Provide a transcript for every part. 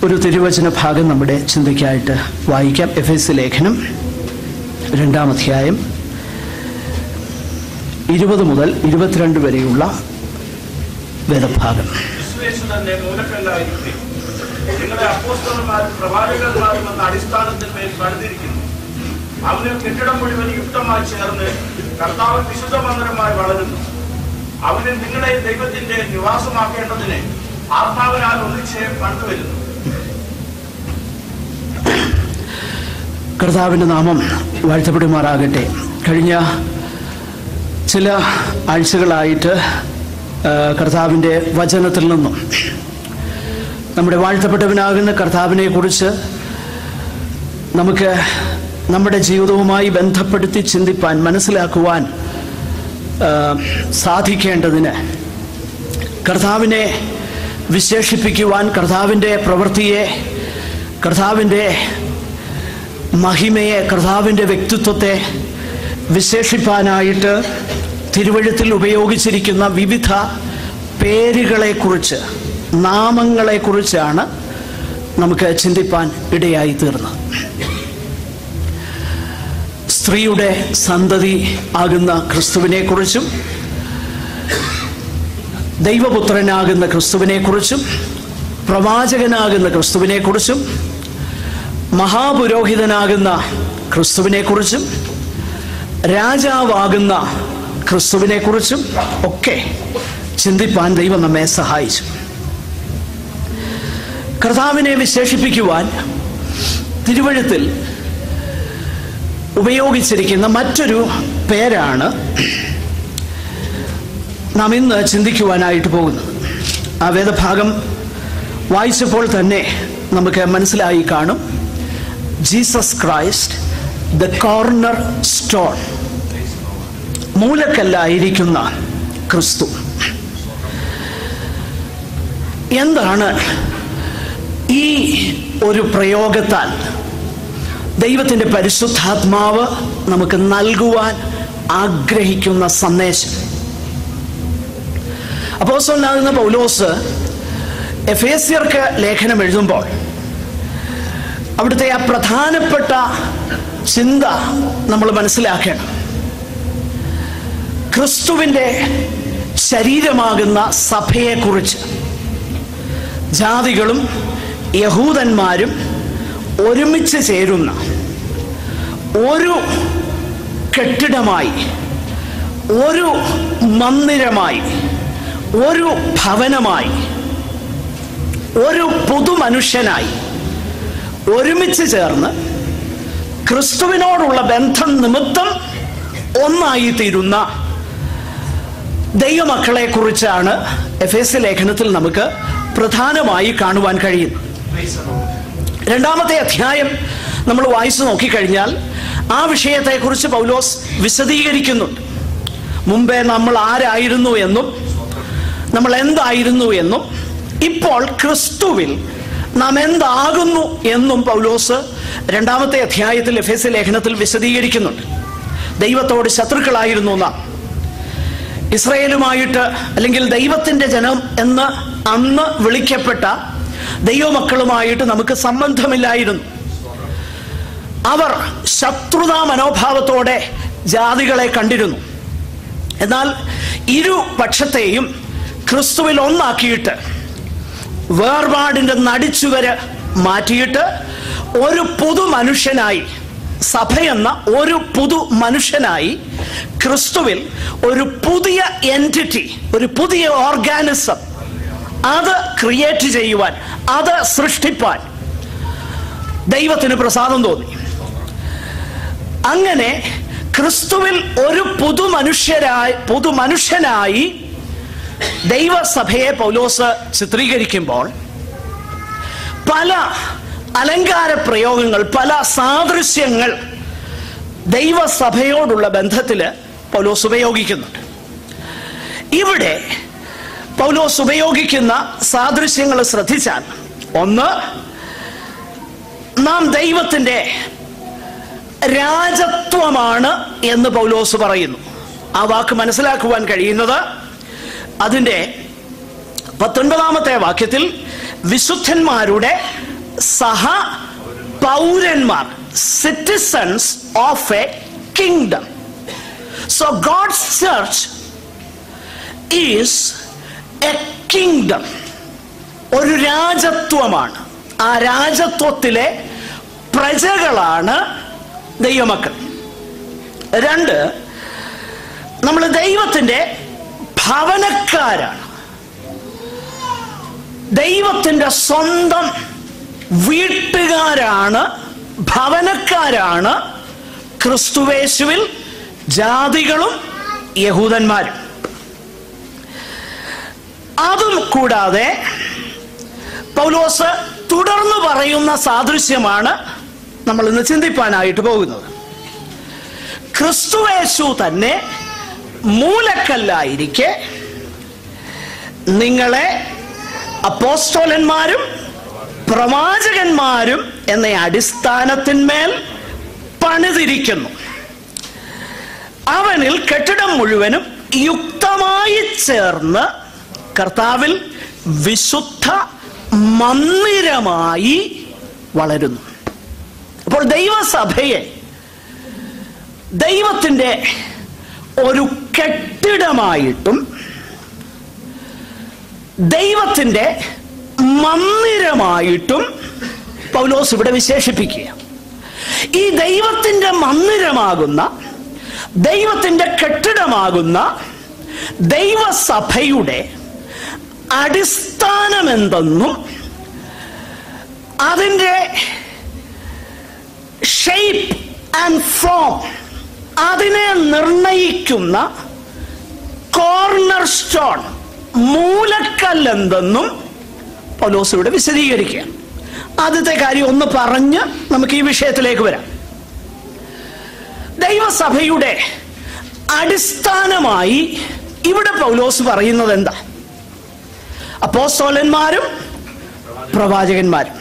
ഒരു തിരുവചന ഭാഗം നമ്മുടെ ചിന്തയ്ക്കായിട്ട് വായിക്കാം എഫ് എസ് ലേഖനം രണ്ടാം അധ്യായം ഇരുപത് മുതൽ ഇരുപത്തിരണ്ട് വരെയുള്ള വേദഭാഗം ക്രിസ്തുയേശു തന്നെ മൂലക്കല്ലായിരിക്കും നിങ്ങളെ അപ്പോസ്തലന്മാരും പ്രവാചകന്മാരും എന്ന അടിസ്ഥാനത്തിന്മേൽ പണിതിരിക്കുന്നു അവന് കെട്ടിടം മുഴുവൻ യുക്തമായി ചേർന്ന് കർത്താവ് വിശുദ്ധ മന്ദിരമായി വളരുന്നു അവന് നിങ്ങളെ ദൈവത്തിന്റെ നിവാസമാക്കേണ്ടതിന് ആത്മാവിനാൽ ഒന്നിച്ച് പണിതുവരുന്നു കർത്താവിൻ്റെ നാമം വാഴ്ത്തപ്പെടുമാറാകട്ടെ കഴിഞ്ഞ ചില ആഴ്ചകളായിട്ട് ആ, കർത്താവിൻ്റെ വചനത്തിൽ നിന്നും നമ്മുടെ വാഴ്ത്തപ്പെട്ടവനാകുന്ന കർത്താവിനെ കുറിച്ച് നമുക്ക് നമ്മുടെ ജീവിതവുമായി ബന്ധപ്പെടുത്തി ചിന്തിപ്പാൻ മനസ്സിലാക്കുവാൻ ആ, സാധിക്കേണ്ടതിന് കർത്താവിനെ വിശേഷിപ്പിക്കുവാൻ കർത്താവിൻ്റെ പ്രവൃത്തിയെ കർത്താവിൻ്റെ മഹിമയെ കർത്താവിൻ്റെ വ്യക്തിത്വത്തെ വിശേഷിപ്പാനായിട്ട് തിരുവഴുത്തിൽ ഉപയോഗിച്ചിരിക്കുന്ന വിവിധ പേരുകളെക്കുറിച്ച് നാമങ്ങളെക്കുറിച്ചാണ് നമുക്ക് ചിന്തിപ്പാൻ ഇടയായി തീർന്നത് സ്ത്രീയുടെ സന്തതി ആകുന്ന ക്രിസ്തുവിനെക്കുറിച്ചും ദൈവപുത്രനാകുന്ന ക്രിസ്തുവിനെക്കുറിച്ചും പ്രവാചകനാകുന്ന ക്രിസ്തുവിനെക്കുറിച്ചും മഹാപുരോഹിതനാകുന്ന ക്രിസ്തുവിനെക്കുറിച്ചും രാജാവാകുന്ന ക്രിസ്തുവിനെക്കുറിച്ചും ഒക്കെ ചിന്തിപ്പാൻ ദൈവം നമ്മെ സഹായിച്ചു കർത്താവിനെ വിശേഷിപ്പിക്കുവാൻ തിരുവഴുത്തിൽ ഉപയോഗിച്ചിരിക്കുന്ന മറ്റൊരു പേരാണ് നാം ഇന്ന് ചിന്തിക്കുവാനായിട്ട് പോകുന്നത് ആ വേദഭാഗം വായിച്ചപ്പോൾ തന്നെ നമുക്ക് മനസ്സിലായി കാണും Jesus Christ the cornerstone മൂലക്കല്ലായിരിക്കുന്ന ക്രിസ്തു എന്താണ് ഈ ഒരു പ്രയോഗത്താൽ ദൈവത്തിൻ്റെ പരിശുദ്ധാത്മാവ് നമുക്ക് നൽകുവാൻ ആഗ്രഹിക്കുന്ന സന്ദേശം അപ്പോസ്തലനാകുന്ന പൗലോസ് എഫേസ്യർക്ക് ലേഖനം എഴുതുമ്പോൾ അവിടുത്തെ ആ പ്രധാനപ്പെട്ട ചിന്ത നമ്മൾ മനസ്സിലാക്കണം ക്രിസ്തുവിൻ്റെ ശരീരമാകുന്ന സഭയെക്കുറിച്ച് ജാതികളും യഹൂദന്മാരും ഒരുമിച്ച് ചേരുന്ന ഒരു കെട്ടിടമായി ഒരു മന്ദിരമായി ഒരു ഭവനമായി ഒരു പുതുമനുഷ്യനായി ഒരുമിച്ച് ചേർന്ന് ക്രിസ്തുവിനോടുള്ള ബന്ധം നിമിത്തം ഒന്നായിത്തീരുന്ന ദൈവമക്കളെ കുറിച്ചാണ് എഫ് എസ് ലേഖനത്തിൽ നമുക്ക് പ്രധാനമായി കാണുവാൻ കഴിയുന്നത് രണ്ടാമത്തെ അധ്യായം നമ്മൾ വായിച്ചു നോക്കിക്കഴിഞ്ഞാൽ ആ വിഷയത്തെക്കുറിച്ച് പൗലോസ് വിശദീകരിക്കുന്നുണ്ട് മുമ്പേ നമ്മൾ ആരായിരുന്നു എന്നും നമ്മൾ എന്തായിരുന്നു എന്നും ഇപ്പോൾ ക്രിസ്തുവിൽ നാം എന്താകുന്നു എന്നും പൗലോസ് രണ്ടാമത്തെ അധ്യായത്തിൽ എഫ് എസ് ലേഖനത്തിൽ വിശദീകരിക്കുന്നുണ്ട് ദൈവത്തോട് ശത്രുക്കളായിരുന്നു നാം ഇസ്രയേലുമായിട്ട് അല്ലെങ്കിൽ ദൈവത്തിൻ്റെ ജനം എന്ന് അന്ന് വിളിക്കപ്പെട്ട ദൈവമക്കളുമായിട്ട് നമുക്ക് സംബന്ധമില്ലായിരുന്നു അവർ ശത്രുതാ മനോഭാവത്തോടെ ജാതികളെ കണ്ടിരുന്നു എന്നാൽ ഇരു പക്ഷത്തെയും ക്രിസ്തുവിൽ ഒന്നാക്കിയിട്ട് വേർപാടിൻ്റെ നടിച്ചുവര് മാറ്റിയിട്ട് ഒരു പുതു മനുഷ്യനായി സഭയെന്ന ഒരു പുതു മനുഷ്യനായി ക്രിസ്തുവിൽ ഒരു പുതിയ എൻറ്റിറ്റി ഒരു പുതിയ ഓർഗാനിസം അത് ക്രിയേറ്റ് ചെയ്യുവാൻ അത് സൃഷ്ടിപ്പാൻ ദൈവത്തിന് പ്രസാദം തോന്നി അങ്ങനെ ക്രിസ്തുവിൽ ഒരു പുതുമനുഷ്യരായി പുതുമനുഷ്യനായി ദൈവസഭയെ പൗലോസ് ചിത്രീകരിക്കുമ്പോൾ പല അലങ്കാര പ്രയോഗങ്ങൾ പല സാദൃശ്യങ്ങൾ ദൈവസഭയോടുള്ള ബന്ധത്തിൽ പൗലോസ് ഉപയോഗിക്കുന്നുണ്ട് ഇവിടെ പൗലോസ് ഉപയോഗിക്കുന്ന സാദൃശ്യങ്ങൾ ശ്രദ്ധിച്ചാൽ ഒന്ന് നാം ദൈവത്തിൻ്റെ രാജത്വമാണ് എന്ന് പൗലോസ് പറയുന്നു ആ വാക്ക് മനസ്സിലാക്കുവാൻ കഴിയുന്നത് അതിൻ്റെ പത്തൊൻപതാമത്തെ വാക്യത്തിൽ വിശുദ്ധന്മാരുടെ സഹ പൗരന്മാർ citizens of a kingdom so God's church is a kingdom ഒരു രാജത്വമാണ് ആ രാജത്വത്തിലെ പ്രജകളാണ് ദൈവമക്കൾ രണ്ട് നമ്മൾ ദൈവത്തിൻ്റെ ഭവനക്കാരാണ് ദൈവത്തിൻ്റെ സ്വന്തം വീട്ടുകാരാണ് ഭവനക്കാരാണ് ക്രിസ്തുവേശുവിൽ ജാതികളും യഹൂദന്മാരും അതും കൂടാതെ പൗലോസ് തുടർന്ന് പറയുന്ന സാദൃശ്യമാണ് നമ്മൾ ഇന്ന് ചിന്തിപ്പാനായിട്ട് പോകുന്നത് ക്രിസ്തുവേശു തന്നെ മൂലക്കല്ലായിരിക്കെ നിങ്ങളെ അപ്പോസ്തോലന്മാരും പ്രവാചകന്മാരും എന്ന അടിസ്ഥാനത്തിന്മേൽ പണിതിരിക്കുന്നു അവനിൽ കെട്ടിടം മുഴുവനും യുക്തമായി ചേർന്ന് കർത്താവിൽ വിശുദ്ധ മന്ദിരമായി വളരുന്നു അപ്പോൾ ദൈവസഭയെ ദൈവത്തിൻ്റെ ഒരു കെട്ടിടമായിട്ടും ദൈവത്തിൻ്റെ മന്ദിരമായിട്ടും പൗലോസ് ഇവിടെ വിശേഷിപ്പിക്കുക ഈ ദൈവത്തിൻ്റെ മന്ദിരമാകുന്ന ദൈവത്തിൻ്റെ കെട്ടിടമാകുന്ന ദൈവസഭയുടെ അടിസ്ഥാനമെന്തെന്നും അതിൻ്റെ ഷെയ്പ്പ് ആൻഡ് ഫോം അതിനെ നിർണയിക്കുന്ന കോർണർ സ്റ്റോൺ മൂലക്കല്ലെന്തെന്നും പൗലോസ് ഇവിടെ വിശദീകരിക്കുക ആദ്യത്തെ കാര്യം ഒന്ന് പറഞ്ഞ് നമുക്ക് ഈ വിഷയത്തിലേക്ക് വരാം ദൈവസഭയുടെ അടിസ്ഥാനമായി ഇവിടെ പൗലോസ് പറയുന്നത് എന്താ അപ്പോസ്തോലന്മാരും പ്രവാചകന്മാരും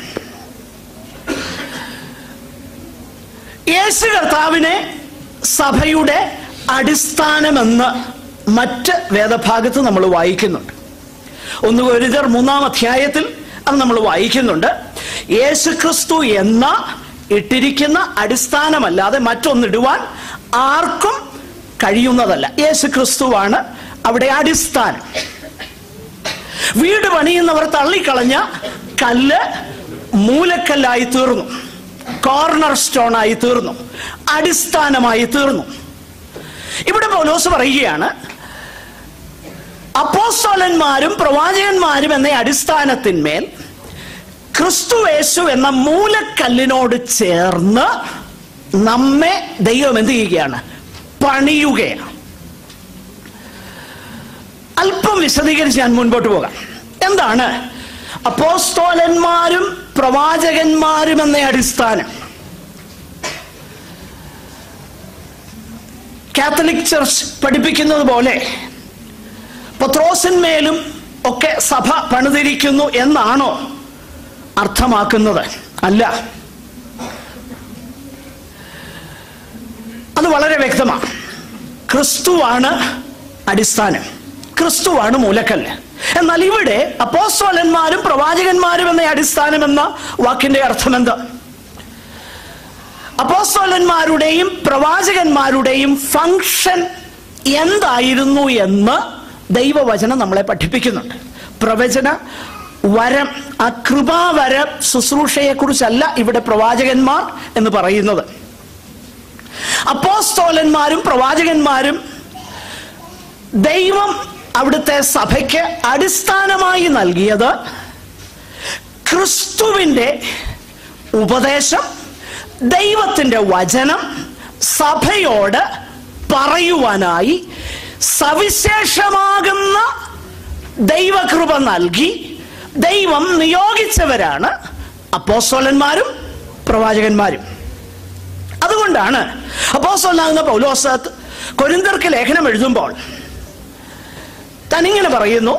യേശു കർത്താവിനെ സഭയുടെ അടിസ്ഥാനമെന്ന് മറ്റ് വേദഭാഗത്ത് നമ്മൾ വായിക്കുന്നുണ്ട് ഒന്ന് ഗുരുതർ മൂന്നാം അധ്യായത്തിൽ അത് നമ്മൾ വായിക്കുന്നുണ്ട് യേശു ക്രിസ്തു എന്ന ഇട്ടിരിക്കുന്ന അടിസ്ഥാനമല്ലാതെ മറ്റൊന്നിടുവാൻ ആർക്കും കഴിയുന്നതല്ല യേശു ക്രിസ്തുവാണ് അവിടെ അടിസ്ഥാനം വീട് പണിയുന്നവർ തള്ളിക്കളഞ്ഞ കല്ല് മൂലക്കല്ലായി തീർന്നു കോർണർ സ്റ്റോൺ ആയി തീർന്നു അടിസ്ഥാനമായി തീർന്നു ഇവിടെ പൗലോസ് പറയുകയാണ് അപ്പോസ്തോലന്മാരും പ്രവാചകന്മാരും എന്ന അടിസ്ഥാനത്തിന്മേൽ ക്രിസ്തുവേശു എന്ന മൂലക്കല്ലിനോട് ചേർന്ന് നമ്മെ ദൈവം എന്ത് ചെയ്യുകയാണ് പണിയുകയാണ് അല്പം വിശദീകരിച്ച് ഞാൻ മുൻപോട്ട് പോകാം എന്താണ് അപ്പോസ്തോലന്മാരും പ്രവാചകന്മാരും എന്ന അടിസ്ഥാനം കാത്തലിക് ചർച്ച് പഠിപ്പിക്കുന്നത് പോലെ പത്രോസിന്മേലും ഒക്കെ സഭ പണിതിരിക്കുന്നു എന്നാണോ അർത്ഥമാക്കുന്നത് അല്ല അത് വളരെ വ്യക്തമാണ് ക്രിസ്തുവാണ് അടിസ്ഥാനം ക്രിസ്തുവാണ് മൂലക്കല്ല് എന്നാൽ ഇവിടെ അപ്പോസ്തോലന്മാരും പ്രവാചകന്മാരും എന്ന അടിസ്ഥാനം എന്ന വാക്കിന്റെ അർത്ഥം എന്താ അപ്പോസ്തോലന്മാരുടെയും പ്രവാചകന്മാരുടെയും ഫങ്ഷൻ എന്തായിരുന്നു എന്ന് ദൈവവചനം നമ്മളെ പഠിപ്പിക്കുന്നുണ്ട് പ്രവചന വരം ആ കൃപാവര ശുശ്രൂഷയെ കുറിച്ചല്ല ഇവിടെ പ്രവാചകന്മാർ എന്ന് പറയുന്നത് അപ്പോസ്തോലന്മാരും പ്രവാചകന്മാരും ദൈവം അവിടുത്തെ സഭയ്ക്ക് അടിസ്ഥാനമായി നൽകിയത് ക്രിസ്തുവിൻ്റെ ഉപദേശം ദൈവത്തിൻ്റെ വചനം സഭയോട് പറയുവാനായി സവിശേഷമാകുന്ന ദൈവകൃപ നൽകി ദൈവം നിയോഗിച്ചവരാണ് അപ്പോസ്തോലന്മാരും പ്രവാചകന്മാരും അതുകൊണ്ടാണ് അപ്പോസ്തോലനാകുന്ന പൗലോസ് കൊരിന്തർക്ക് ലേഖനം എഴുതുമ്പോൾ തനിങ്ങനെ പറയുന്നു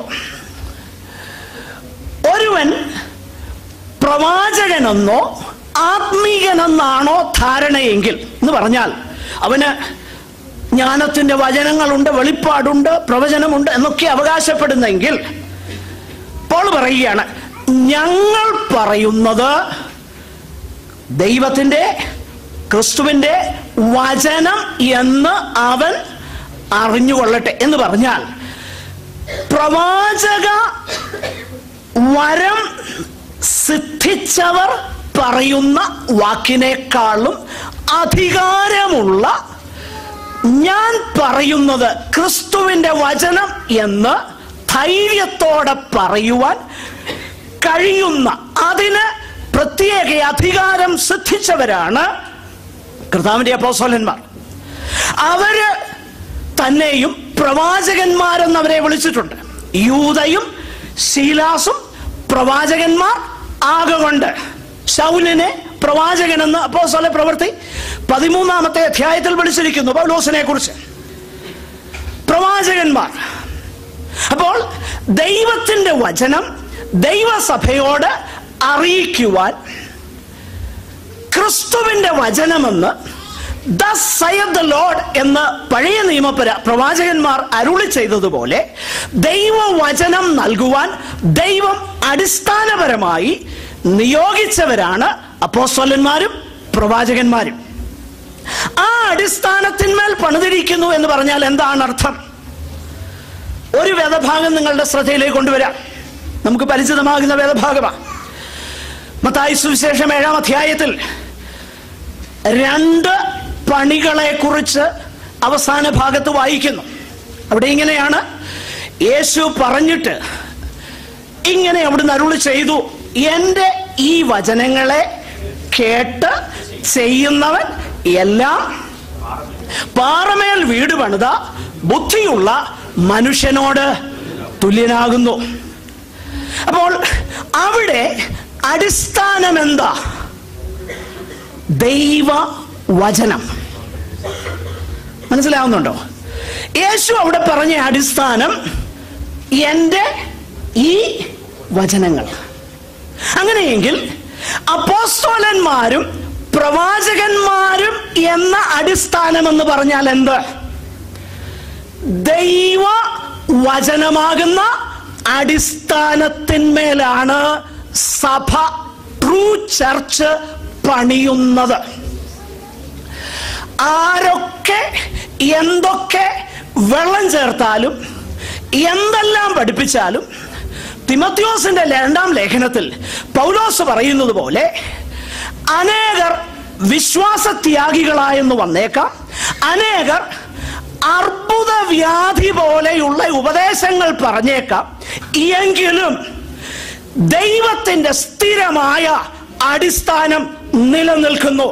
ഒരുവൻ പ്രവാചകനെന്നോ ആത്മീകനെന്നാണോ ധാരണയെങ്കിൽ എന്ന് പറഞ്ഞാൽ അവന് ജ്ഞാനത്തിന്റെ വചനങ്ങളുണ്ട് വെളിപ്പാടുണ്ട് പ്രവചനമുണ്ട് എന്നൊക്കെ അവകാശപ്പെടുന്നെങ്കിൽ പോൾ പറയുകയാണ് ഞങ്ങൾ പറയുന്നത് ദൈവത്തിൻ്റെ ക്രിസ്തുവിൻ്റെ വചനം എന്ന് അവൻ അറിഞ്ഞുകൊള്ളട്ടെ എന്ന് പറഞ്ഞാൽ പ്രവാചക വരം സിദ്ധിച്ചവർ പറയുന്ന വാക്കിനേക്കാളും അധികാരമുള്ള ഞാൻ പറയുന്നത് ക്രിസ്തുവിന്റെ വചനം എന്ന് ധൈര്യത്തോടെ പറയുവാൻ കഴിയുന്ന അതിന് പ്രത്യേക അധികാരം സിദ്ധിച്ചവരാണ് കർത്താവിന്റെ അപ്പോസ്തലന്മാർ അവര് തന്നെയും പ്രവാചകന്മാരെന്ന് അവരെ വിളിച്ചിട്ടുണ്ട് യൂതയും ശീലാസും പ്രവാചകന്മാർ ആകൊണ്ട് ശൗലിനെ പ്രവാചകനെന്ന് അപ്പോസ്തല പ്രവൃത്തി പതിമൂന്നാമത്തെ അധ്യായത്തിൽ വിളിച്ചിരിക്കുന്നു പൗലോസിനെ കുറിച്ച് പ്രവാചകന്മാർ അപ്പോൾ ദൈവത്തിന്റെ വചനം ദൈവസഭയോട് അറിയിക്കുവാൻ ക്രിസ്തുവിന്റെ വചനമെന്ന് ദസ് സയദ് ദ ലോഡ് എന്ന് പഴയ നിയമപര പ്രവാചകന്മാർ അരുളി ചെയ്തതുപോലെ ദൈവവചനം നൽകുവാൻ ദൈവം അടിസ്ഥാനപരമായി നിയോഗിച്ചവരാണ് അപ്പോസ്തലന്മാരും പ്രവാചകന്മാരും ആ അടിസ്ഥാനത്തിന്മേൽ പണിതിരിക്കുന്നു എന്ന് പറഞ്ഞാൽ എന്താണ് അർത്ഥം ഒരു വേദഭാഗം നിങ്ങളുടെ ശ്രദ്ധയിലേക്ക് കൊണ്ടുവരാം നമുക്ക് പരിചിതമാകുന്ന വേദഭാഗമാണ് മത്തായി സുവിശേഷം ഏഴാം അധ്യായത്തിൽ രണ്ട് പണികളെ കുറിച്ച് അവസാന ഭാഗത്ത് വായിക്കുന്നു അവിടെ ഇങ്ങനെയാണ് യേശു പറഞ്ഞിട്ട് ഇങ്ങനെ അവിടുന്ന് അരുളി ചെയ്തു എൻ്റെ ഈ വചനങ്ങളെ കേട്ട് ചെയ്യുന്നവൻ എല്ലാം പാറമേൽ വീട് പണിത ബുദ്ധിയുള്ള മനുഷ്യനോട് തുല്യനാകുന്നു അപ്പോൾ അവിടെ അടിസ്ഥാനം എന്താ ദൈവ വചനം മനസ്സിലാവുന്നുണ്ടോ യേശു അവിടെ പറഞ്ഞ അടിസ്ഥാനം എൻ്റെ ഈ വചനങ്ങൾ അങ്ങനെയെങ്കിൽ അപ്പോസ്തോലന്മാരും പ്രവാചകന്മാരും എന്ന അടിസ്ഥാനം എന്ന് പറഞ്ഞാൽ എന്ത് ദൈവ വചനമാകുന്ന അടിസ്ഥാനത്തിന്മേലാണ് സഭ ട്രൂ ചർച്ച് പണിയുന്നത് ആരൊക്കെ എന്തൊക്കെ വെള്ളം ചേർത്താലും എന്തെല്ലാം പഠിപ്പിച്ചാലും തിമത്യോസിന്റെ രണ്ടാം ലേഖനത്തിൽ പൗലോസ് പറയുന്നത് പോലെ അനേകർ വിശ്വാസത്യാഗികളായെന്ന് വന്നേക്കാം അനേകർ അർബുദ വ്യാധി പോലെയുള്ള ഉപദേശങ്ങൾ പറഞ്ഞേക്കാം എങ്കിലും ദൈവത്തിന്റെ സ്ഥിരമായ അടിസ്ഥാനം നിലനിൽക്കുന്നു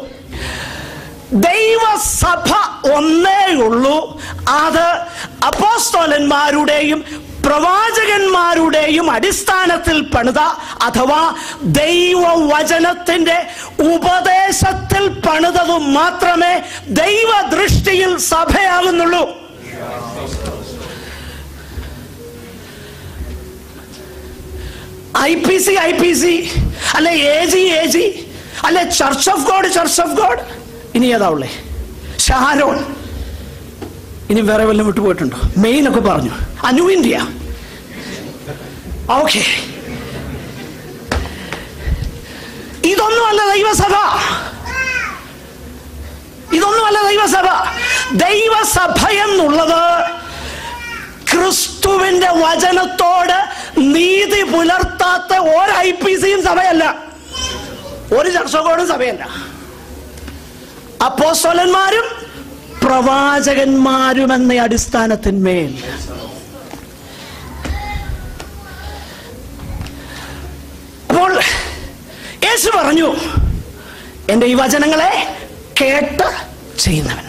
ദൈവസഭ ഒന്നേ ഉള്ളൂ അത് അപ്പോസ്തോലന്മാരുടെയും പ്രവാചകന്മാരുടെയും അടിസ്ഥാനത്തിൽ പണിത അഥവാ ദൈവവചനത്തിന്റെ ഉപദേശത്തിൽ പണിതത് മാത്രമേ ദൈവദൃഷ്ടിയിൽ സഭയാകുന്നുള്ളൂ I P C I P C അല്ലെ എ ജി എ ജി അല്ലെ church of God church of God ഇനി ഏതാ ഉള്ളേ ഷാരോൺ ഇനി വേറെ വല്ലതും വിട്ടുപോയിട്ടുണ്ടോ മെയിൻ ഒക്കെ പറഞ്ഞു അനു ഇന്ത്യ ഓക്കെ ഇതൊന്നുമല്ല ദൈവസഭ ഇതൊന്നുമല്ല ദൈവസഭ ദൈവസഭ എന്നുള്ളത് ക്രിസ്തുവിന്റെ വചനത്തോട് നീതി പുലർത്താത്ത ഒരു ഐ പി സിയും സഭയല്ല ഒരു ചർച്ചകോടും സഭയല്ല അപ്പോസ്തലന്മാരും പ്രവാചകന്മാരും എന്ന അടിസ്ഥാനത്തിന്മേൽ അപ്പോൾ യേശു പറഞ്ഞു എൻ്റെ ഈ വചനങ്ങളെ കേട്ട് ചെയ്യുന്നവൻ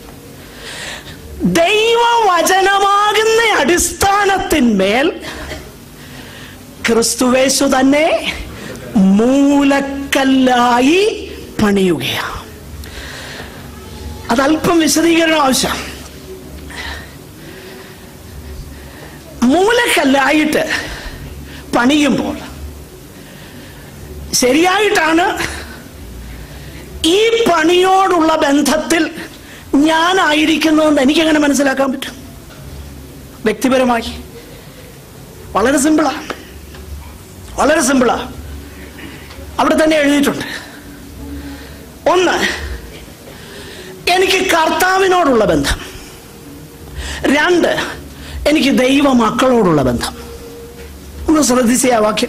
ദൈവവചനമാകുന്ന അടിസ്ഥാനത്തിന്മേൽ ക്രിസ്തുവേശു തന്നെ മൂലക്കല്ലായി പണിയുകയാണ് അതല്പം വിശദീകരണം ആവശ്യം മൂലക്കല്ലായിട്ട് പണിയുമ്പോൾ ശരിയായിട്ടാണ് ഈ പണിയോടുള്ള ബന്ധത്തിൽ ഞാനായിരിക്കുന്നതെന്ന് എനിക്കെങ്ങനെ മനസ്സിലാക്കാൻ പറ്റും വ്യക്തിപരമായി വളരെ സിമ്പിളാ വളരെ സിമ്പിളാ അവിടെ തന്നെ എഴുതിയിട്ടുണ്ട് ഒന്ന് എനിക്ക് കർത്താവിനോടുള്ള ബന്ധം രണ്ട് എനിക്ക് ദൈവ മക്കളോടുള്ള ബന്ധം ഒന്ന് ശ്രദ്ധിച്ചേ ആ വാക്യം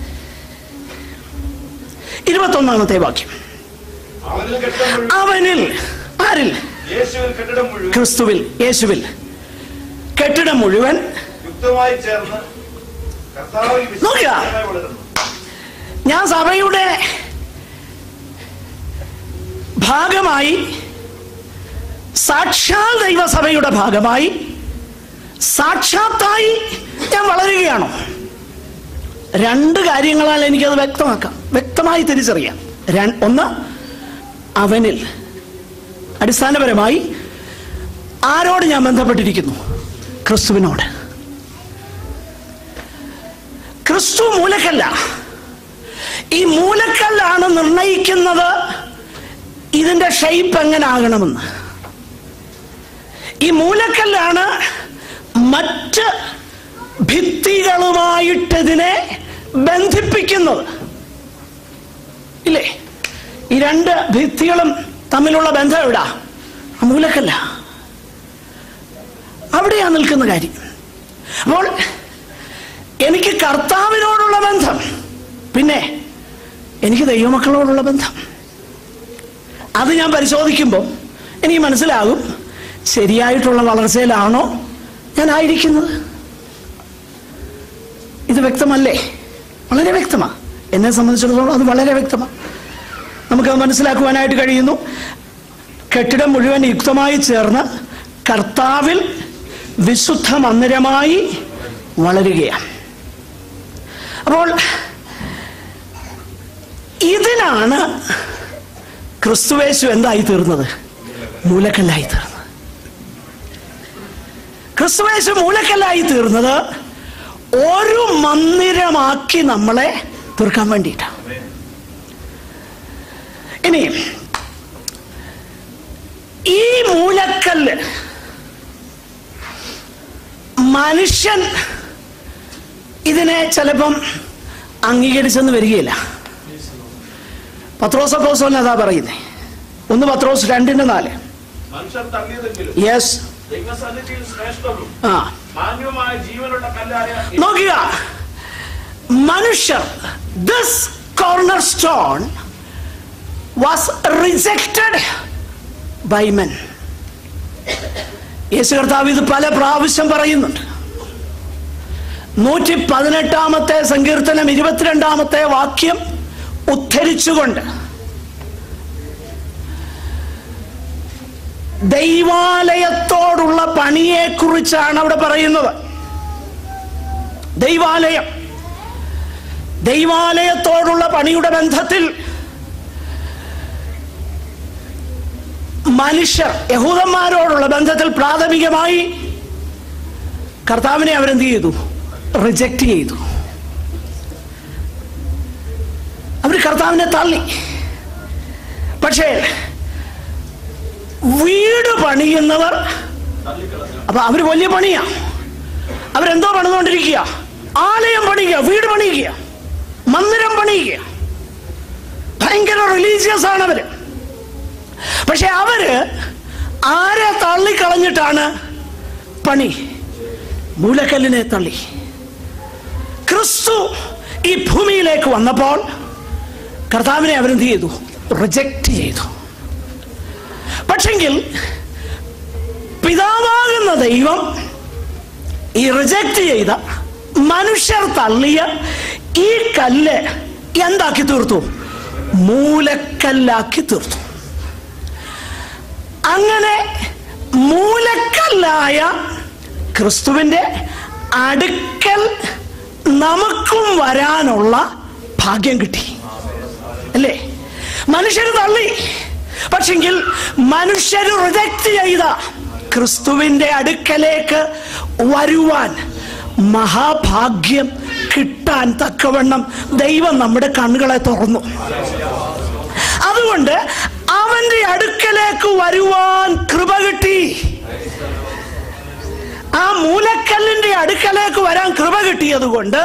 ഇരുപത്തൊന്നാമത്തെ വാക്യം അവനിൽ കെട്ടിടം മുഴുവൻ അവനിൽ ആരിൽ യേശുവിൽ കെട്ടിടം മുഴുവൻ ക്രിസ്തുവിൽ യേശുവിൽ കെട്ടിടം മുഴുവൻ യുക്തമായി ചേർന്ന് കർത്താവിൽ നോക്കുക. വിശ്വാസമായി വളരുന്നു ഞാൻ സഭയുടെ ഭാഗമായി സാക്ഷാൽ ദൈവസഭയുടെ ഭാഗമായി സാക്ഷാത്തായി ഞാൻ വളരുകയാണോ രണ്ട് കാര്യങ്ങളാൽ എനിക്കത് വ്യക്തമാക്കാം വ്യക്തമായി തിരിച്ചറിയാം ര- ഒന്ന് അവനിൽ അടിസ്ഥാനപരമായി ആരോട് ഞാൻ ബന്ധപ്പെട്ടിരിക്കുന്നു ക്രിസ്തുവിനോട് ക്രിസ്തു മൂലക്കല്ല ഈ മൂലക്കല്ലാണ് നിർണയിക്കുന്നത് ഇതിന്റെ ഷെയ്പ്പ് എങ്ങനെ ആകണമെന്ന് ഈ മൂലക്കല്ലാണ് മറ്റ് ഭിത്തികളുമായിട്ട് ഇതിനെ ബന്ധിപ്പിക്കുന്നത് ഇല്ലേ ഈ രണ്ട് ഭിത്തികളും തമ്മിലുള്ള ബന്ധം എവിടാ ആ മൂലക്കല്ല അവിടെയാ നിൽക്കുന്ന കാര്യം അപ്പോൾ എനിക്ക് കർത്താവിനോടുള്ള ബന്ധം പിന്നെ എനിക്ക് ദൈവമക്കളോടുള്ള ബന്ധം അത് ഞാൻ പരിശോധിക്കുമ്പോൾ എനിക്ക് മനസ്സിലാകും ശരിയായിട്ടുള്ള വളർച്ചയിലാണോ ഞാൻ ആയിരിക്കുന്നത് ഇത് വ്യക്തമല്ലേ വളരെ വ്യക്തമാണ് എന്നെ സംബന്ധിച്ചിടത്തോളം അത് വളരെ വ്യക്തമാണ് നമുക്കത് മനസ്സിലാക്കുവാനായിട്ട് കഴിയുന്നു കെട്ടിടം മുഴുവൻ യുക്തമായി ചേർന്ന് കർത്താവിൽ വിശുദ്ധ മന്ദിരമായി വളരുകയാണ് അപ്പോൾ ഇതിനാണ് ക്രിസ്തുവേശു എന്തായി തീർന്നത് മൂലക്കല്ലായി തീർന്നത് ക്രിസ്തുവേശു മൂലക്കല്ലായി തീർന്നത് ഒരു മന്ദിരമാക്കി നമ്മളെ തീർക്കാൻ വേണ്ടിയിട്ടാണ് ഇനി ഈ മൂലക്കല്ല് മനുഷ്യൻ ഇതിനെ ചിലപ്പം അംഗീകരിച്ചെന്ന് വരികയില്ല പത്രോസ് അപ്പോസ്തലൻ അതാ പറയുന്നേ ഒന്ന് പത്രോസ് രണ്ടിന്റെ നാല് മനുഷ്യർ തള്ളിയതെങ്കിലും യെസ് ദൈവസന്നിധിയിൽ ശ്രേഷ്ഠവും ആ മാന്യവുമായ ജീവനുള്ള കല്ലായ നോക്കുക മനുഷ്യർ this corner stone was rejected by men Yeshu കർത്താവ് ഇത് പല പ്രാവശ്യം പറയുന്നുണ്ട് നൂറ്റി പതിനെട്ടാമത്തെ സങ്കീർത്തനം ഇരുപത്തിരണ്ടാമത്തെ വാക്യം ഉദ്ധരിച്ചുകൊണ്ട് ദൈവാലയത്തോടുള്ള പണിയെക്കുറിച്ചാണ് അവിടെ പറയുന്നത് ദൈവാലയം ദൈവാലയത്തോടുള്ള പണിയുടെ ബന്ധത്തിൽ മനുഷ്യർ യഹൂദന്മാരോടുള്ള ബന്ധത്തിൽ പ്രാഥമികമായി കർത്താവിനെ അവരെന്ത് ചെയ്തു റിജക്റ്റ് ചെയ്തു അവർ കർത്താവിനെ തള്ളി പക്ഷേ വീട് പണിയുന്നവർ അപ്പൊ അവര് വലിയ പണിയാ അവരെന്തോ പണിതുകൊണ്ടിരിക്കുക ആലയം പണിയുക വീട് പണിയുക മന്ദിരം പണിയുക ഭയങ്കര റിലീജിയസ് ആണ് അവര് പക്ഷെ അവര് ആരെ തള്ളിക്കളഞ്ഞിട്ടാണ് പണി മൂലക്കല്ലിനെ തള്ളി ക്രിസ്തു ഈ ഭൂമിയിലേക്ക് വന്നപ്പോൾ കർത്താവിനെ അവരെന്ത് ചെയ്തു റിജക്റ്റ് ചെയ്തു പക്ഷെങ്കിൽ പിതാവാകുന്ന ദൈവം ഈ റിജക്റ്റ് ചെയ്ത മനുഷ്യർ തള്ളിയ ഈ കല്ല് എന്താക്കി തീർത്തു മൂലക്കല്ലാക്കി തീർത്തു അങ്ങനെ മൂലക്കല്ലായ ക്രിസ്തുവിന്റെ അടുക്കൽ നമുക്കും വരാനുള്ള ഭാഗ്യം കിട്ടി അല്ലേ മനുഷ്യർ തള്ളി പക്ഷെങ്കിൽ മനുഷ്യർ റിജക്റ്റ് ചെയ്ത ക്രിസ്തുവിന്റെ അടുക്കലേക്ക് വരുവാൻ മഹാഭാഗ്യം കിട്ടാൻ തക്കവണ്ണം ദൈവം നമ്മുടെ കണ്ണുകളെ തുറന്നു അതുകൊണ്ട് അവന്റെ അടുക്കലേക്ക് വരുവാൻ കൃപ കിട്ടി ആ മൂലക്കല്ലിന്റെ അടുക്കലേക്ക് വരാൻ കൃപ കിട്ടിയത് കൊണ്ട്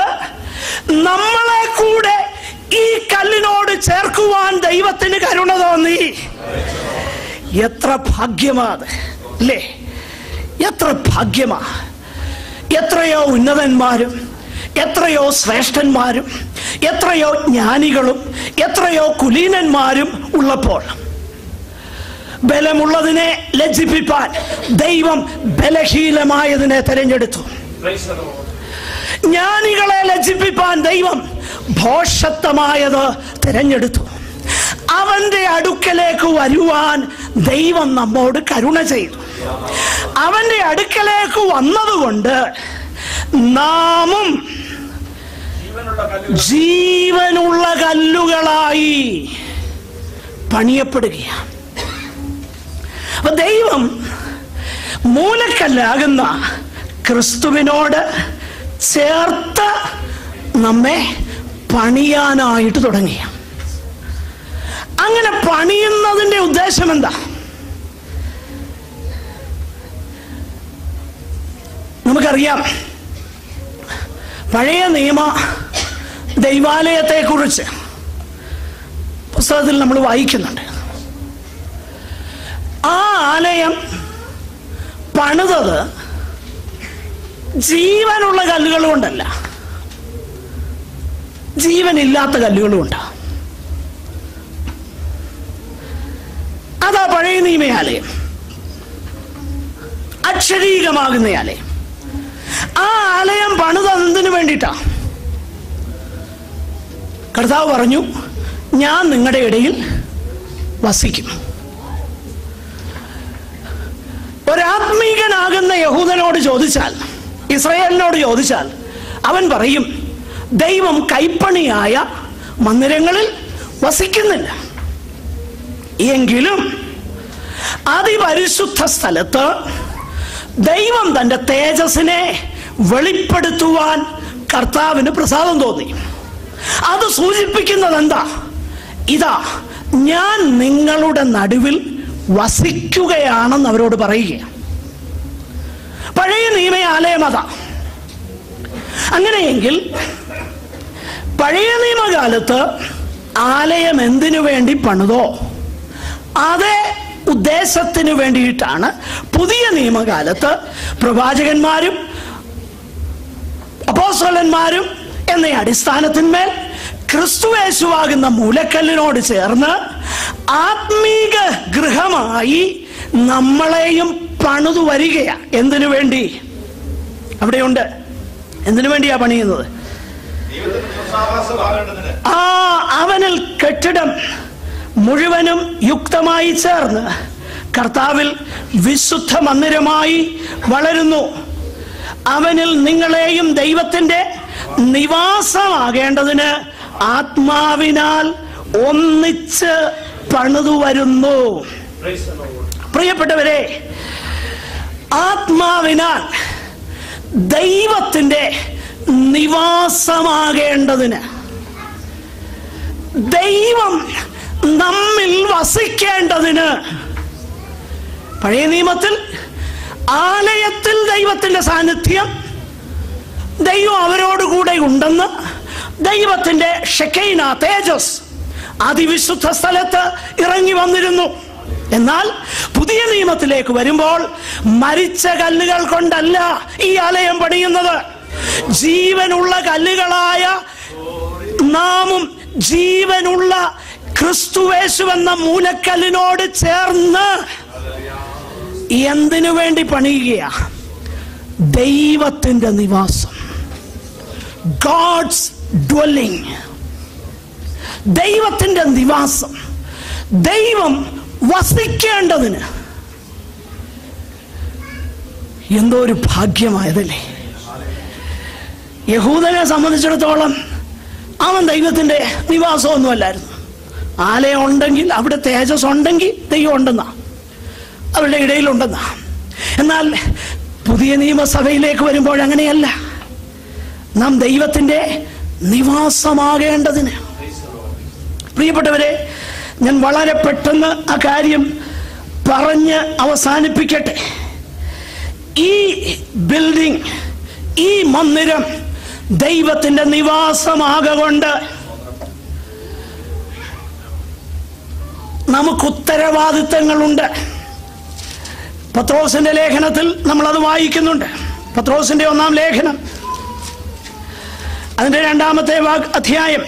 നമ്മളെ കൂടെ ഈ കല്ലിനോട് ചേർക്കുവാൻ ദൈവത്തിന് കരുണ തോന്നി എത്ര ഭാഗ്യമാ അത് അല്ലേ എത്ര ഭാഗ്യമാ എത്രയോ ഉന്നതന്മാരും എത്രയോ ശ്രേഷ്ഠന്മാരും എത്രയോ ജ്ഞാനികളും എത്രയോ കുലീനന്മാരും ഉള്ളപ്പോൾ ബലമുള്ളതിനെ ലജ്ജിപ്പിപ്പാൻ ദൈവം ബലഹീനമായതിനെ തെരഞ്ഞെടുത്തു Praise the Lord. ജ്ഞാനികളെ ലജ്ജിപ്പിപ്പാൻ ദൈവം ഭോഷത്വമായത് തിരഞ്ഞെടുത്തു അവന്റെ അടുക്കലേക്ക് വരുവാൻ ദൈവം നമ്മോട് കരുണ ചെയ്തു അവന്റെ അടുക്കലേക്ക് വന്നതുകൊണ്ട് നാമും ജീവനുള്ള കല്ലുകൾ ജീവനുള്ള കല്ലുകളായി പണിയപ്പെടുകയാണ് അപ്പൊ ദൈവം മൂലക്കല്ലാകുന്ന ക്രിസ്തുവിനോട് ചേർത്ത് നമ്മെ പണിയാനായിട്ട് തുടങ്ങിയ അങ്ങനെ പണിയുന്നതിന്റെ ഉദ്ദേശം എന്താ നമുക്കറിയാം പഴയ നിയമ ദൈവാലയത്തെക്കുറിച്ച് പുസ്തകത്തിൽ നമ്മൾ വായിക്കുന്നുണ്ട് ആ ആലയം പണിതത് ജീവനുള്ള കല്ലുകൾ കൊണ്ടല്ല ജീവനില്ലാത്ത കല്ലുകളുമുണ്ട് അതാ പഴയ നിയമയാലയം അക്ഷരീകമാകുന്ന ആലയം ആ ആലയം പണിതത് എന്തിനു വേണ്ടിയിട്ടാ കർത്താവ് പറഞ്ഞു ഞാൻ നിങ്ങളുടെ ഇടയിൽ വസിക്കും ഒരാത്മീകനാകുന്ന യഹൂദനോട് ചോദിച്ചാൽ ഇസ്രയേലിനോട് ചോദിച്ചാൽ അവൻ പറയും ദൈവം കൈപ്പണിയായ മന്ദിരങ്ങളിൽ വസിക്കുന്നില്ല എങ്കിലും അതിപരിശുദ്ധ സ്ഥലത്ത് ദൈവം തന്റെ തേജസ്സിനെ വെളിപ്പെടുത്തുവാൻ കർത്താവിന് പ്രസാദം തോന്നി അത് സൂചിപ്പിക്കുന്നത് എന്താ ഇതാ ഞാൻ നിങ്ങളുടെ നടുവിൽ വസിക്കുകയാണെന്ന് അവരോട് പറയുക പഴയ നിയമയാലയം അതാ അങ്ങനെയെങ്കിൽ പഴയ നിയമകാലത്ത് ആലയം എന്തിനു വേണ്ടി പണിതോ അതേ ഉദ്ദേശത്തിന് വേണ്ടിയിട്ടാണ് പുതിയ നിയമകാലത്ത് പ്രവാചകന്മാരും അപ്പോസ്തലന്മാരും എന്ന അടിസ്ഥാനത്തിന്മേൽ ക്രിസ്തുവേശുവാകുന്ന മൂലക്കല്ലിനോട് ചേർന്ന് ആത്മീക ഗൃഹമായി നമ്മളെയും പണിതു വരികയാ എന്തിനു വേണ്ടി അവിടെയുണ്ട് എന്തിനു വേണ്ടിയാ പണിയുന്നത് ദൈവത്തിന് സ്വസാവാസമാകേണ്ടതിന് ആ അവനിൽ കെട്ടിടം മുഴുവനും യുക്തമായി ചേർന്ന് കർത്താവിൽ വിശുദ്ധ മന്ദിരമായി വളരുന്നു അവനിൽ നിങ്ങളെയും ദൈവത്തിന്റെ നിവാസമാകേണ്ടതിന് ആത്മാവിനാൽ ഒന്നിച്ച് പണിതു വരുന്നു Praise the Lord. പ്രിയപ്പെട്ടവരെ ആത്മാവിനാൽ ദൈവത്തിന്റെ നിവാസമാകേണ്ടതിന് ദൈവം നമ്മിൽ വസിക്കേണ്ടതിന് പഴയ നിയമത്തിൽ ആലയത്തിൽ ദൈവത്തിന്റെ സാന്നിധ്യം ദൈവം അവരോടുകൂടെ ഉണ്ടെന്ന് ദൈവത്തിന്റെ ഷെക്കൈന തേജസ് അതിവിശുദ്ധ സ്ഥലത്ത് ഇറങ്ങി വന്നിരുന്നു എന്നാൽ പുതിയ നിയമത്തിലേക്ക് വരുമ്പോൾ മരിച്ച കല്ലുകൾ കൊണ്ടല്ല ഈ ആലയം പണിയുന്നത് ജീവനുള്ള കല്ലുകളായ നാമും ജീവനുള്ള ക്രിസ്തുവേശു എന്ന മൂലക്കല്ലിനോട് ചേർന്ന് എന്തിനു വേണ്ടി പണിയുകയാ ദൈവത്തിന്റെ നിവാസം ഗോഡ്സ് ഡ്വല്ലിംഗ് ദൈവത്തിന്റെ നിവാസം ദൈവം വസിക്കേണ്ടതിന് എന്തോ ഒരു ഭാഗ്യമായതല്ലേ യഹൂദനെ സംബന്ധിച്ചിടത്തോളം അവൻ ദൈവത്തിന്റെ നിവാസമൊന്നുമല്ലായിരുന്നു ആലയം ഉണ്ടെങ്കിൽ അവിടെ തേജസ് ഉണ്ടെങ്കിൽ ദൈവം ഉണ്ടെന്നാ അവരുടെ ഇടയിലുണ്ടെന്നാ എന്നാൽ പുതിയ നിയമസഭയിലേക്ക് വരുമ്പോൾ അങ്ങനെയല്ല നാം ദൈവത്തിന്റെ നിവാസമാകേണ്ടതിന് പ്രിയപ്പെട്ടവരെ ഞാൻ വളരെ പെട്ടെന്ന് ആ കാര്യം പറഞ്ഞ് അവസാനിപ്പിക്കട്ടെ ഈ ബിൽഡിംഗ് ഈ മന്ദിരം ദൈവത്തിന്റെ നിവാസമാകൊണ്ട് നമുക്ക് ഉത്തരവാദിത്തങ്ങളുണ്ട് പത്രോസിന്റെ ലേഖനത്തിൽ നമ്മൾ അത് വായിക്കുന്നുണ്ട് പത്രോസിന്റെ ഒന്നാം ലേഖനം അതിന്റെ രണ്ടാമത്തെ വാഗ് അധ്യായം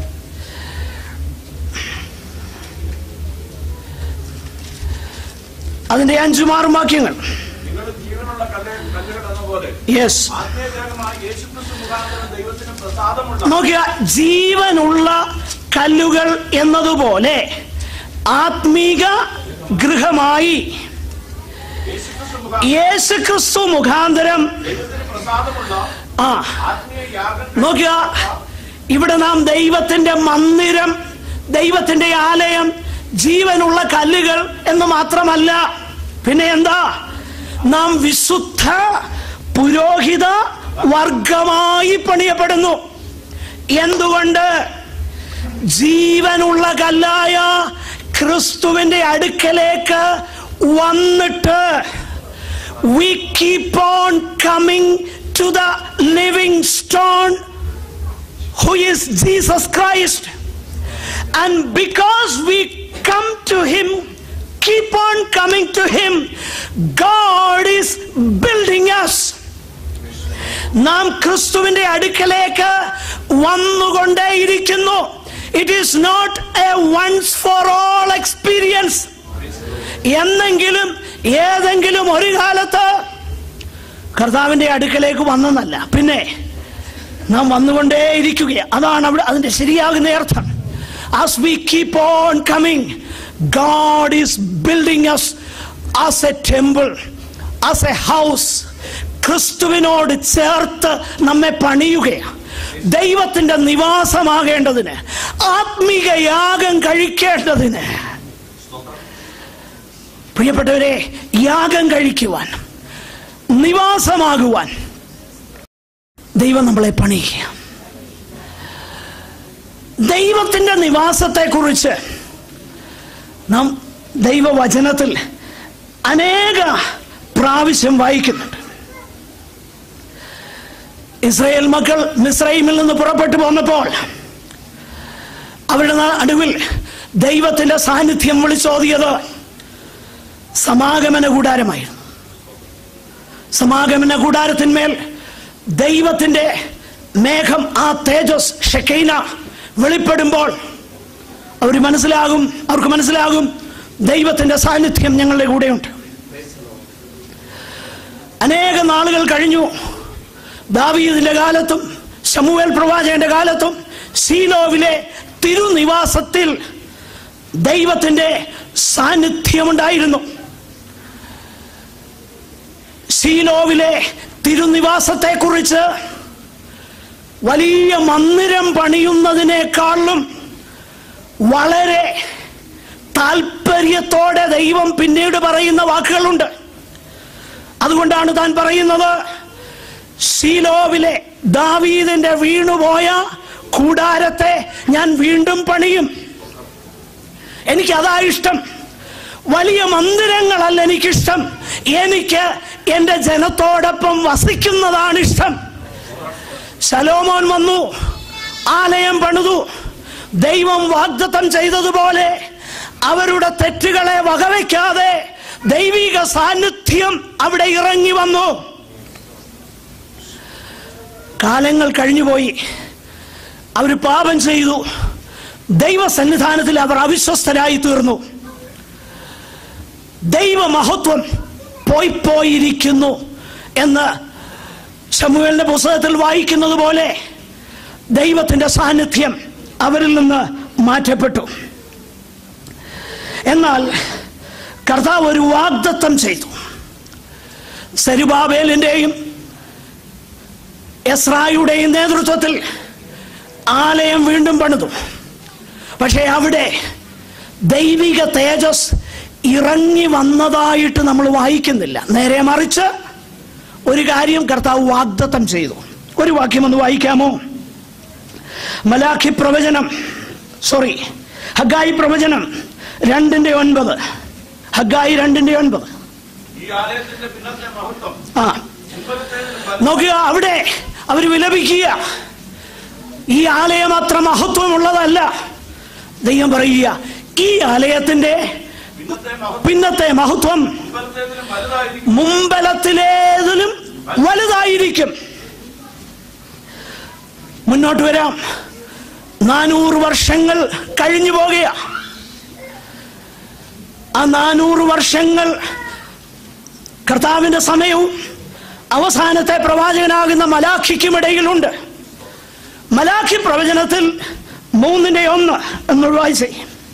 അതിന്റെ അഞ്ചുമാറും വാക്യങ്ങൾ നിങ്ങൾ ജീവനുള്ള കല്ല് കല്ലുകൾ എന്ന പോലെ യെസ് ആത്മീയജാലമായ യേശുക്രിസ്തു മുഖാന്തരം ദൈവത്തിന് പ്രസാദമുള്ള നോക്കുക ജീവനുള്ള കല്ലുകൾ എന്നതുപോലെ ആത്മീക ഗൃഹമായി യേശുക്രിസ്തു മുഖാന്തരം യേശുക്രിസ്തു മുഖാന്തരം ദൈവത്തിന് പ്രസാദമുള്ള ആ ആത്മീയ യാഗം നോക്കുക ഇവിടെ നാം ദൈവത്തിന്റെ മന്ദിരം ദൈവത്തിന്റെ ആലയം ജീവനുള്ള കല്ലുകൾ എന്ന് മാത്രമല്ല പിന്നെ എന്താ നാം വിശുദ്ധ പുരോഹിത വർഗമായി പണിയപ്പെടുന്നു എന്തുകൊണ്ട് ജീവനുള്ള കല്ലായ ക്രിസ്തുവിന്റെ അടുക്കലേക്ക് വന്നിട്ട് we keep on coming to the living stone who is Jesus Christ. And because we come to Him, keep on coming to Him, God is building us. നാം ക്രിസ്തുവിന്റെ അടുക്കലേക്ക് വന്നുകൊണ്ടേയിരിക്കുന്നു it is not a once for all experience എന്നെങ്കിലും ഏതെങ്കിലും ഒരു കാലത്ത് കർത്താവിന്റെ അടുക്കലേക്ക് വന്നെന്നല്ല പിന്നെ നാം വന്നുകൊണ്ടേയിരിക്കുക അതാണ് അവിടെ അതിന്റെ ശരിയാകുന്ന അർത്ഥം as we keep on coming God is building us as a temple as a house ക്രിസ്തുവിനോട് ചേർത്ത് നമ്മെ പണിയുകയാണ് ദൈവത്തിന്റെ നിവാസമാകേണ്ടതിന് ആത്മീക യാഗം കഴിക്കേണ്ടതിന് പ്രിയപ്പെട്ടവരെ യാഗം കഴിക്കുവാൻ നിവാസമാകുവാൻ ദൈവം നമ്മളെ പണിയുക ദൈവത്തിന്റെ നിവാസത്തെക്കുറിച്ച് നാം ദൈവവചനത്തിൽ അനേക പ്രാവശ്യം വായിക്കുന്നുണ്ട് ഇസ്രായേൽ മക്കൾ മിസ്രൈമിൽ നിന്ന് പുറപ്പെട്ടു പോന്നപ്പോൾ അവരുടെ നടുവിൽ ദൈവത്തിന്റെ സാന്നിധ്യം വിളിച്ചോതിയത് സമാഗമന കൂടാരമായിരുന്നു സമാഗമന കൂടാരത്തിന്മേൽ ദൈവത്തിന്റെ മേഘം ആ തേജസ് ഷെക്കൈന വെളിപ്പെടുമ്പോൾ അവർ മനസ്സിലാകും അവർക്ക് മനസ്സിലാകും ദൈവത്തിന്റെ സാന്നിധ്യം ഞങ്ങളുടെ കൂടെയുണ്ട് അനേക നാളുകൾ കഴിഞ്ഞു ദാവീദിന്റെ കാലത്തും ശമുവേൽ പ്രവാചകന്റെ കാലത്തും സീലോവിലെ തിരുനിവാസത്തിൽ ദൈവത്തിന്റെ സാന്നിധ്യമുണ്ടായിരുന്നു സീലോവിലെ തിരുനിവാസത്തെക്കുറിച്ച് വലിയ മന്ദിരം പണിയുന്നതിനേക്കാളും വളരെ താല്പര്യത്തോടെ ദൈവം പിന്നീട് പറയുന്ന വാക്കുകളുണ്ട് അതുകൊണ്ടാണ് താൻ പറയുന്നത് ശീലോവിലെ ദാവീദിന്റെ വീണുപോയ കൂടാരത്തെ ഞാൻ വീണ്ടും പണിയും എനിക്ക് അതാ ഇഷ്ടം വലിയ മന്ദിരങ്ങളല്ല എനിക്കിഷ്ടം എനിക്ക് എൻ്റെ ജനത്തോടൊപ്പം വസിക്കുന്നതാണ് ഇഷ്ടം ശലോമോൻ വന്നു ആലയം പണിതു ദൈവം വാഗ്ദത്തം ചെയ്തതുപോലെ അവരുടെ തെറ്റുകളെ വകവയ്ക്കാതെ ദൈവിക സാന്നിധ്യം അവിടെ ഇറങ്ങി വന്നു കാലങ്ങൾ കഴിഞ്ഞുപോയി അവർ പാപം ചെയ്തു ദൈവസന്നിധാനത്തിൽ അവർ അവിശ്വസ്തരായി തീർന്നു ദൈവമഹത്വം പോയി പോയിരിക്കുന്നു എന്ന് ശമുവേലിന്റെ പുസ്തകത്തിൽ വായിക്കുന്നത് പോലെ ദൈവത്തിന്റെ സാന്നിധ്യം അവരിൽ നിന്ന് മാറ്റപ്പെട്ടു എന്നാൽ കർത്താവ് ഒരു വാഗ്ദത്തം ചെയ്തു സെരുബാബേലിന്റെയും എസ്രായുടെയും നേതൃത്വത്തിൽ ആലയം വീണ്ടും പണിതു പക്ഷേ അവിടെ ദൈവിക തേജസ് ഇറങ്ങി വന്നതായിട്ട് നമ്മൾ വായിക്കുന്നില്ല നേരെ മറിച്ച് ഒരു കാര്യം കർത്താവ് വാഗ്ദത്തം ചെയ്തു ഒരു വാക്യം ഒന്ന് വായിക്കാമോ മലാഖി പ്രവചനം സോറി ഹഗായി പ്രവചനം രണ്ടിന്റെ ഒൻപത് ഹഗായി രണ്ടിന്റെ ഒൻപത് ഈ ആലയത്തിന്റെ പിന്നത്തെ മഹത്വം ആ മുമ്പത്തേതിലും നോക്കുക അവിടെ അവർ വിലപിക്കുക ഈ ആലയം അത്ര മഹത്വമുള്ളതല്ല ദൈവം പറയുക ഈ ആലയത്തിന്റെ പിന്നത്തെ മഹത്വം പിന്നത്തെ മഹത്വം മുമ്പത്തേതിലും വലുതായിരിക്കും മുമ്പലത്തിലേതിലും വലുതായിരിക്കും മുന്നോട്ട് വരാം നാനൂറ് വർഷങ്ങൾ കഴിഞ്ഞു പോകുക ആ നാനൂറ് വർഷങ്ങൾ കർത്താവിന്റെ സമയവും അവസാനത്തെ പ്രവാചകനാകുന്ന മലാഖിക്കുമിടയിലുണ്ട് മലാഖി പ്രവചനത്തിൽ മൂന്നിന്റെ ഒന്ന് എന്നൊരു വായിച്ചേ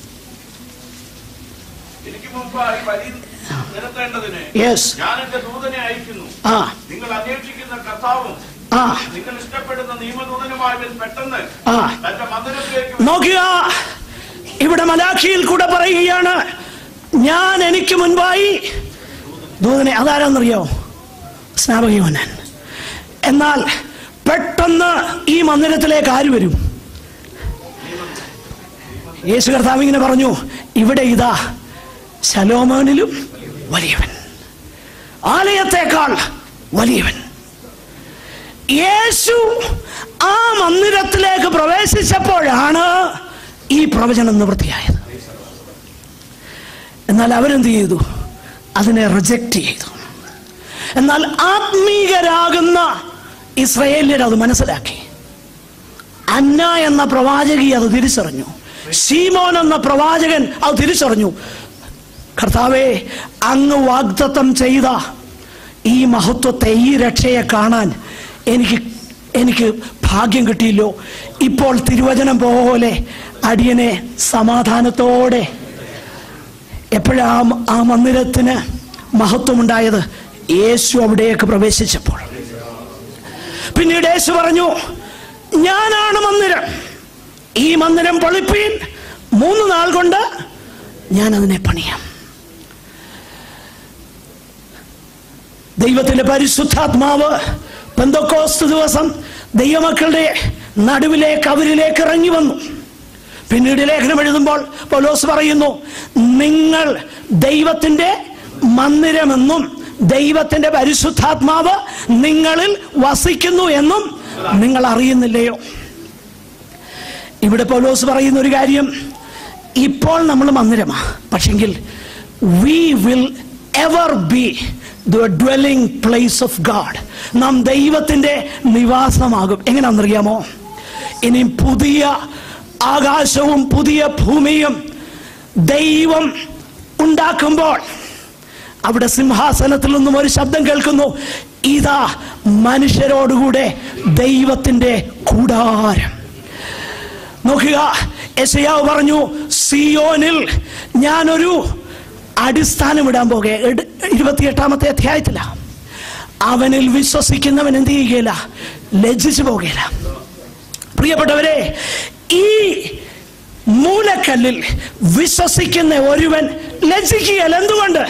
എനിക്ക് മുമ്പായി വലിയ നിരത്തേണ്ടതിന് യെസ് ഞാൻ എന്റെ ദൂതനെ അയക്കുന്നു ആ നിങ്ങൾ അന്വേഷിക്കുന്ന കർത്താവും ആ നിങ്ങൾ ഇഷ്ടപ്പെടുന്ന നിയമദൂതനുമായവൻ പെട്ടെന്ന് ആ തന്റെ മന്ദിരത്തിലേക്ക് നോക്കുക ഇവിടെ മലാഖിയിൽ കൂടെ പറയുകയാണ് ഞാൻ എനിക്ക് മുൻപായി ദൂതനെ അതാരാന്നറിയോ സ്നാപകയോനൻ എന്നാൽ പെട്ടെന്ന് ഈ മന്ദിരത്തിലേക്ക് ആര് വരും യേശു കർത്താവ് ഇങ്ങനെ പറഞ്ഞു ഇവിടെ ഇതാ ശലോമോനിലും വലിയവൻ ആലയത്തേക്കാൾ വലിയവൻ യേശു ആ മന്ദിരത്തിലേക്ക് പ്രവേശിച്ചപ്പോഴാണ് ഈ പ്രവചനം നിവൃത്തിയായത് എന്നാൽ അവരെന്ത് ചെയ്തു അതിനെ റിജക്റ്റ് ചെയ്തു എന്നാൽ ആത്മീകരാകുന്ന ഇസ്രയേല്യർ അത് മനസ്സിലാക്കി അന്ന എന്ന പ്രവാചകി അത് തിരിച്ചറിഞ്ഞു ശീമോൻ എന്ന പ്രവാചകൻ അത് തിരിച്ചറിഞ്ഞു കർത്താവെ അങ്ങ് വാഗ്ദത്തം ചെയ്ത ഈ മഹത്വത്തെ ഈ രക്ഷയെ കാണാൻ എനിക്ക് എനിക്ക് ഭാഗ്യം കിട്ടിയില്ലോ ഇപ്പോൾ തിരുവചനം പോലെ അടിയനെ സമാധാനത്തോടെ എപ്പോഴാ ആ മന്ദിരത്തിന് മഹത്വമുണ്ടായത് യേശു അവിടേക്ക് പ്രവേശിച്ചപ്പോൾ പിന്നീട് യേശു പറഞ്ഞു ഞാനാണ് മന്ദിരം ഈ മന്ദിരം പൊളിപ്പീൻ മൂന്ന് നാൾ കൊണ്ട് ഞാൻ അതിനെ പണിയാം ദൈവത്തിന്റെ പരിശുദ്ധാത്മാവ് പെന്തക്കോസ്ത് ദിവസം ദൈവമക്കളുടെ നടുവിലേക്ക് അവരിലേക്ക് ഇറങ്ങി വന്നു പിന്നീട് ലേഖനം എഴുതുമ്പോൾ പൗലോസ് പറയുന്നു നിങ്ങൾ ദൈവത്തിന്റെ മന്ദിരമെന്നും ദൈവത്തിന്റെ പരിശുദ്ധാത്മാവ് നിങ്ങളിൽ വസിക്കുന്നു എന്നും നിങ്ങൾ അറിയുന്നില്ലയോ ഇവിടെ പൗലോസ് പറയുന്ന ഒരു കാര്യം ഇപ്പോൾ നമ്മൾ മന്ദിരമാ പക്ഷെങ്കിൽ we will ever be the dwelling place of God നാം ദൈവത്തിന്റെ നിവാസമാകും എങ്ങനെയാണെന്നറിയാമോ ഇനി പുതിയ ആകാശവും പുതിയ ഭൂമിയും ദൈവം ഉണ്ടാക്കുമ്പോൾ അവിടെ സിംഹാസനത്തിൽ നിന്നും ഒരു ശബ്ദം കേൾക്കുന്നു ഇതാ മനുഷ്യരോടുകൂടെ ദൈവത്തിന്റെ കൂടാരം നോക്കുക യശയാവ് പറഞ്ഞു സിയോനിൽ ഞാനൊരു അടിസ്ഥാനം ഇടാൻ പോകെ ഇരുപത്തിയെട്ടാമത്തെ അധ്യായത്തില അവനിൽ വിശ്വസിക്കുന്നവൻ എന്ത് ചെയ്യുകയില്ല ലജ്ജിച്ചു പോകുകയില്ല പ്രിയപ്പെട്ടവരെ ഈ മൂലക്കല്ലിൽ വിശ്വസിക്കുന്ന ഒരുവൻ ലജ്ജിക്കുകയല്ല എന്തുകൊണ്ട്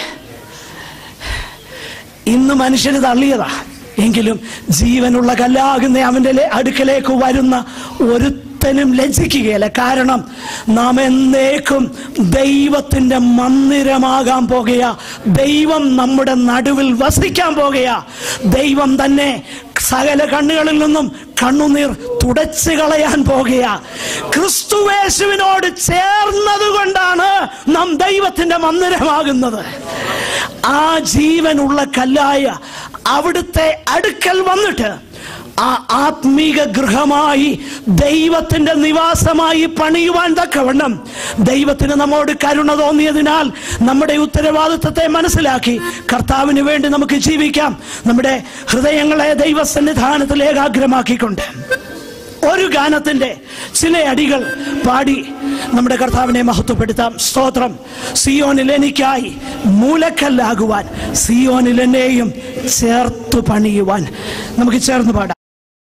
ഇന്ന് മനുഷ്യന് തള്ളിയതാ എങ്കിലും ജീവനുള്ള കല്ലാകുന്ന അവന്റെ ലെ- അടുക്കലേക്ക് വരുന്ന ഒരുത്തനും ലജ്ജിക്കുകയില്ല കാരണം നാം എന്നേക്കും ദൈവത്തിന്റെ മന്ദിരമാകാൻ പോകുക ദൈവം നമ്മുടെ നടുവിൽ വസിക്കാൻ പോകുക ദൈവം തന്നെ സകല കണ്ണുകളിൽ നിന്നും കണ്ണുനീർ തുടച്ചു കളയാൻ പോകുക ക്രിസ്തുവേശുവിനോട് ചേർന്നത് കൊണ്ടാണ് നാം ദൈവത്തിന്റെ മന്ദിരമാകുന്നത് ആ ജീവനുള്ള കല്ലായ അവിടുത്തെ അടുക്കൽ വന്നിട്ട് ആ ആത്മീക ഗൃഹമായി ദൈവത്തിന്റെ നിവാസമായി പണിയുവാൻ തക്കവണ്ണം ദൈവത്തിന് നമ്മോട് കരുണ തോന്നിയതിനാൽ നമ്മുടെ ഉത്തരവാദിത്വത്തെ മനസ്സിലാക്കി കർത്താവിന് വേണ്ടി നമുക്ക് ജീവിക്കാം നമ്മുടെ ഹൃദയങ്ങളെ ദൈവസന്നിധാനത്തിൽ ഏകാഗ്രമാക്കിക്കൊണ്ട് ഒരു ഗാനത്തിന്റെ ചില അടികൾ പാടി നമ്മുടെ കർത്താവിനെ മഹത്വപ്പെടുത്താം സ്തോത്രം സിയോനിൽ എനിക്കായി മൂലക്കല്ലാകുവാൻ സിയോനിൽ എന്നെയും ചേർത്തു പണിയുവാൻ നമുക്ക് ചേർന്ന് പാടാം